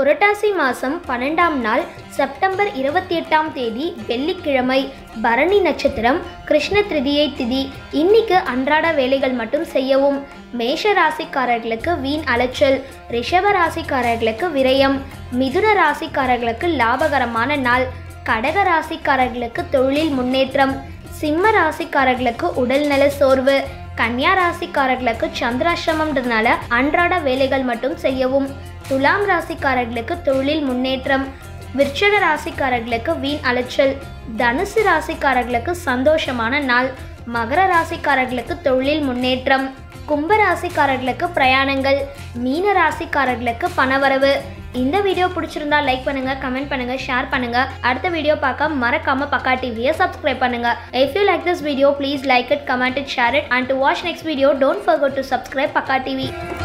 புரட்டாசி மாதம் பன்னெண்டாம் நாள் செப்டம்பர் இருபத்தி எட்டாம் தேதி வெள்ளிக்கிழமை பரணி நட்சத்திரம் கிருஷ்ண திருதியை திதி இன்னைக்கு அன்றாட வேலைகள் மட்டும் செய்யவும் மேஷ ராசிக்காரர்களுக்கு வீண் அலைச்சல் ரிஷப ராசிக்காரர்களுக்கு விரயம் மிதுன ராசிக்காரர்களுக்கு லாபகரமான நாள் கடக ராசிக்காரர்களுக்கு தொழிலில் முன்னேற்றம் சிம்ம ராசிக்காரர்களுக்கு உடல்நல சோர்வு கன்னியா ராசிக்காரர்களுக்கு சந்திராசிரமம்ன்றதுனால அன்றாட வேலைகள் மட்டும் செய்யவும் துலாம் ராசிக்காரர்களுக்கு தொழிலில் முன்னேற்றம் விருச்சக ராசிக்காரர்களுக்கு வீண் அலைச்சல் தனுசு ராசிக்காரர்களுக்கு சந்தோஷமான நாள் மகர ராசிக்காரர்களுக்கு தொழிலில் முன்னேற்றம் கும்ப ராசிக்காரர்களுக்கு பிரயாணங்கள் மீன ராசிக்காரர்களுக்கு பணவரவு இந்த வீடியோ பிடிச்சிருந்தா லைக் பண்ணுங்க கமெண்ட் பண்ணுங்க ஷேர் பண்ணுங்க அடுத்த வீடியோ பார்க்க மறக்காம பக்கா டிவியை சப்ஸ்கிரைப் பண்ணுங்க if you like this video please like it comment it share it and to watch next video don't forget to subscribe Pakka TV